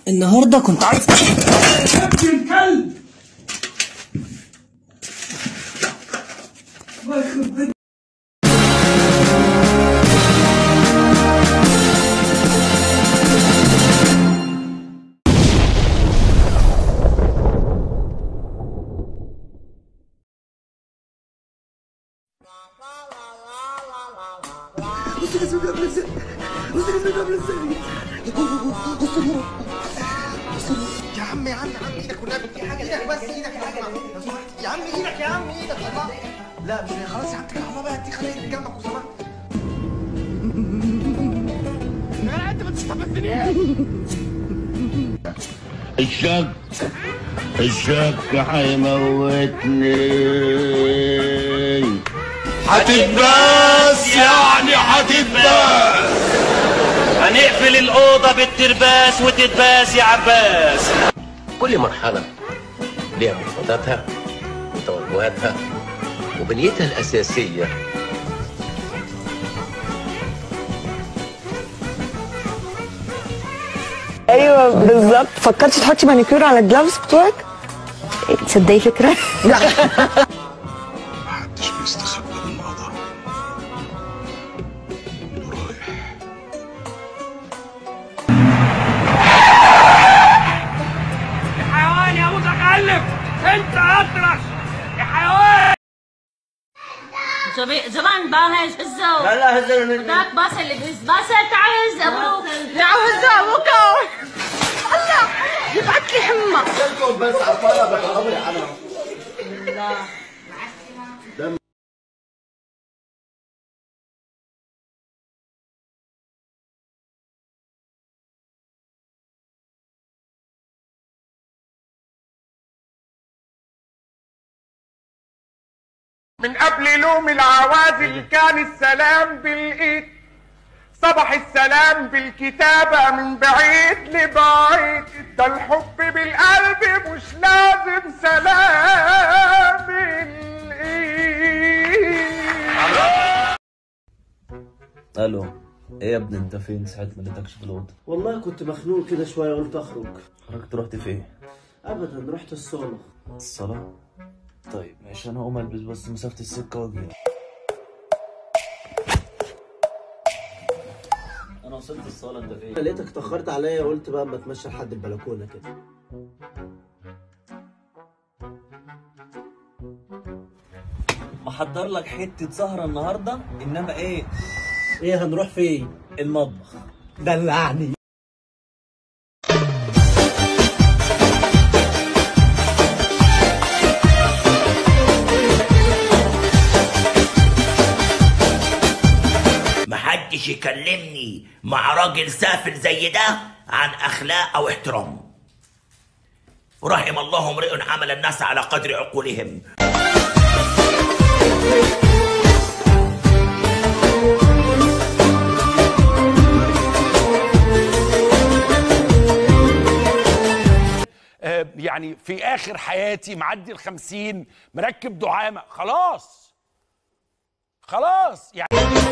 النهارده كنت عايز يا ابن الكلب الله يخرب بيت يا عم يا عم يا عم ايدك والنبي في حاجه ايدك بس ايدك يا عم لو سمحت. يا عم ايدك يا عم ايدك والله لا مش خلاص يا عم اتكل على الله بقى دي خليك جنبك لو سمحت لا انت ما تستفزنيش الشك الشك هيموتني هتتباس يعني هتتباس هنقفل الأوضة بالترباس وتتباس يا عباس كل مرحلة ليها مفرداتها وتوجهاتها وبنيتها الأساسية ايوه بالظبط فكرتي تحطي مانيكير على الجلافز بتوعك تصدقي فكره لا محدش بيستخبى من القضاء ورايح حيوان يا متخلف انت اطرش يا حيوان زبي- زمان باهز هزه لا لا هزر ذاك باس اللي بيز باس تعز ابوك تعوز ابوك الله يبعت لي حمى بس عفانا بقى يا عم من قبل لوم العوازل كان السلام بالايد صبح السلام بالكتابة من بعيد لبعيد ده الحب بالقلب مش لازم سلام الايد الو ايه يا ابني انت فين ساعة ما لقيتكش في الاوضه والله كنت مخنوق كده شويه قلت اخرج خرجت رحت فين ابدا رحت الصاله الصلاة طيب ماشي انا هقوم البس بس مسافة السكة واجي انا وصلت الصالة انت فين لقيتك اتاخرت عليا قلت بقى اما اتمشى لحد البلكونه كده محضر لك حتة سهرة النهاردة انما ايه ايه هنروح فين المطبخ دلعني محدش يكلمني مع راجل سافل زي ده عن أخلاق أو احترام ورحم الله امرئ عمل الناس على قدر عقولهم آه، يعني في اخر حياتي معدي الخمسين مركب دعامة خلاص خلاص يعني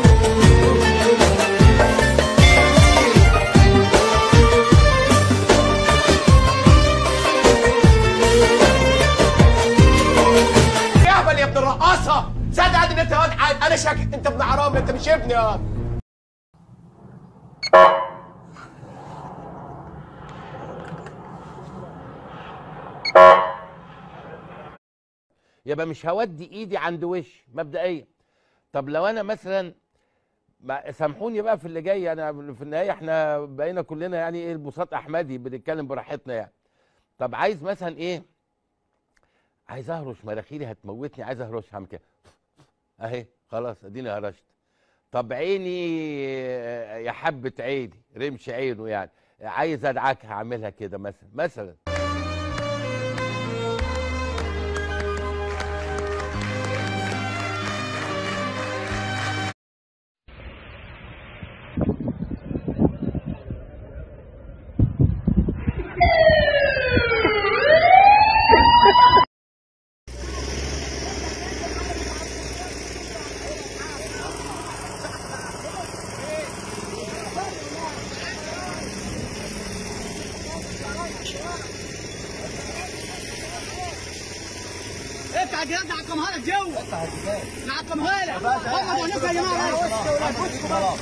اهبل يا ابن الرقاصه صدق ان انت واد عاد انا شاكك انت ابن حرام انت مش ابني يا يبقى مش هودي ايدي عند وش مبدئيا طب لو انا مثلا ما سامحوني بقى في اللي جاي انا في النهايه احنا بقينا كلنا يعني ايه البساط احمدي بنتكلم براحتنا يعني طب عايز مثلا ايه عايز اهرش مناخيري هتموتني عايز اهرش هعمل كده اهي خلاص اديني هرشت طب عيني آه، يا حبه عيني رمش عينه يعني عايز ادعكها هعملها كده مثلا مثلا افتح الجهاز نعقمها لك جوه نعقمها لك هم بعنفها يا جماعه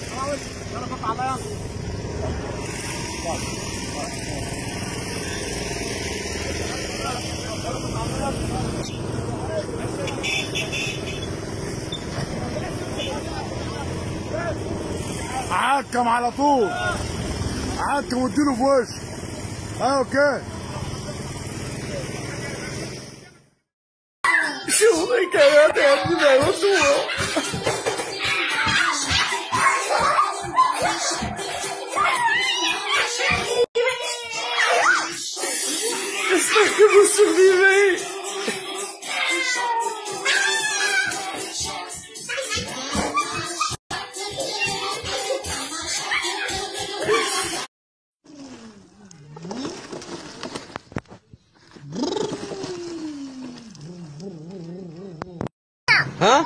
عكم على طول عكم واديله في وشه اه اوكي شو حكايات يا ابني ما يوصلوا استحكموا السخديمي ها؟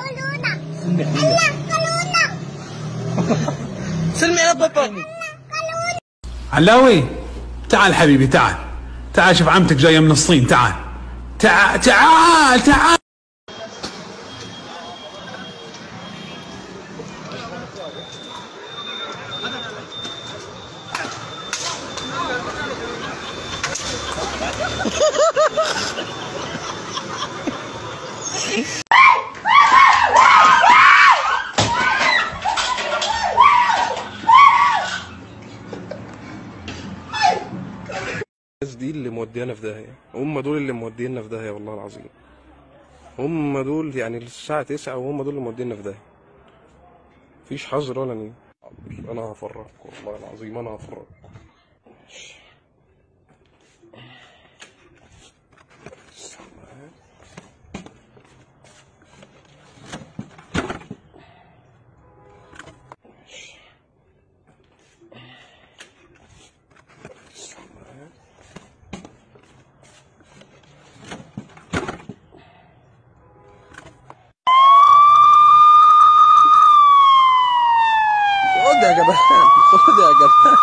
سلمي على بابا علاوي تعال حبيبي تعال تعال شوف عمتك جايه من الصين تعال تعال تعال تعال الناس دي اللي موديانا في داهية هم دول اللي مودينا في داهية والله العظيم هم دول يعني الساعة تسعة وهم دول اللي مودينا في داهية مفيش حظر ولا نية أنا هفرقكم والله العظيم أنا هفرقكم خد يا جبان خد يا جبان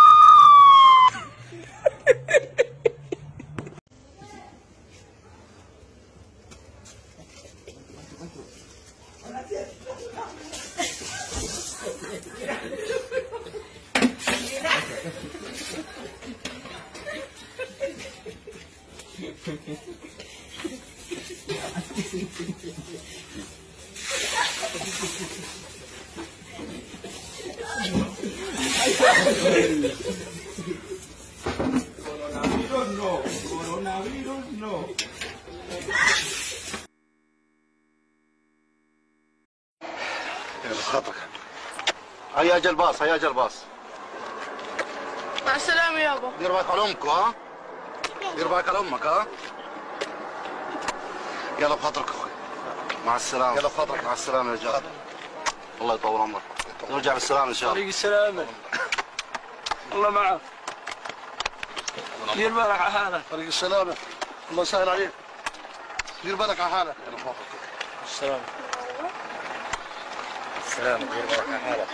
خطك هيا اجل باص هيا اجل باص مع السلامه يابا دير بالك على امك ها دير بالك على امك ها يلا بخاطرك اخوي مع السلامة يلا بخاطرك مع السلامة يا رجال الله يطول عمرك نرجع بالسلامة ان شاء الله طريق السلامه الله معك دير بالك على حالك طريق السلامة الله يسهل عليك دير بالك على حالك يلا بخاطرك السلام السلام دير بالك على حالك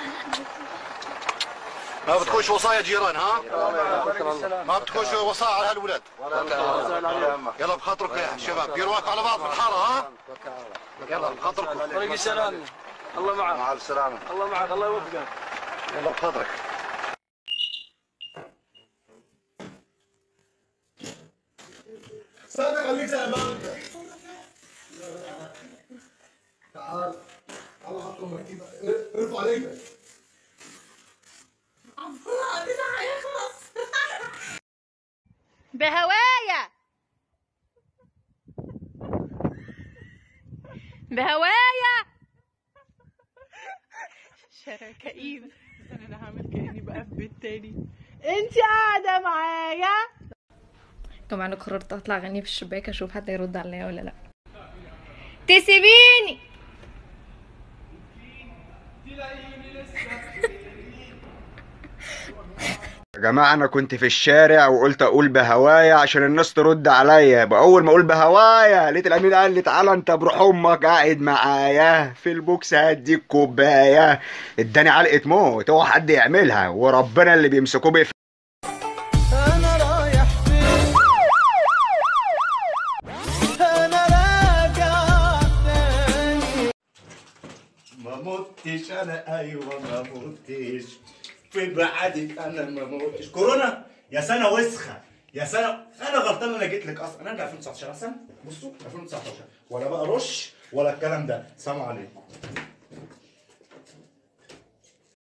ما بتخش وصايا جيران ها؟ ما بتخش وصايا على هالولاد يلا بخاطرك يا شباب ديروا بالكم على بعض في الحارة ها؟ يلا بخاطركم طريق السلامه الله معك مع السلامة الله معك الله يوفقك يلا بخاطرك استنى خليك زي ما انت تعال تعال حط امك دي بقى. ارفع رجلك بهوايا بهوايا شارع كئيب انا هعمل كاني بقى في بيت تاني انت قاعده معايا طبعا انا قررت اطلع اغني في الشباك اشوف حد يرد عليا ولا لا تسيبيني يا جماعة أنا كنت في الشارع وقلت أقول بهوايا عشان الناس ترد عليا بقى أول ما أقول بهوايا لقيت الأمين قال لي تعالى أنت بروح أمك قاعد معايا في البوكس هديك كوباية اداني علقة موت هو حد يعملها وربنا اللي بيمسكوه بيف انا رايح فين متش انا ايوه ما متش في بعدك انا ما متش كورونا يا سنه وسخه يا سنه انا غلطان انا جيت لك اصلا انا ارجع 2019 احسن بصوا 2019 ولا بقى رش ولا الكلام ده سلام عليكم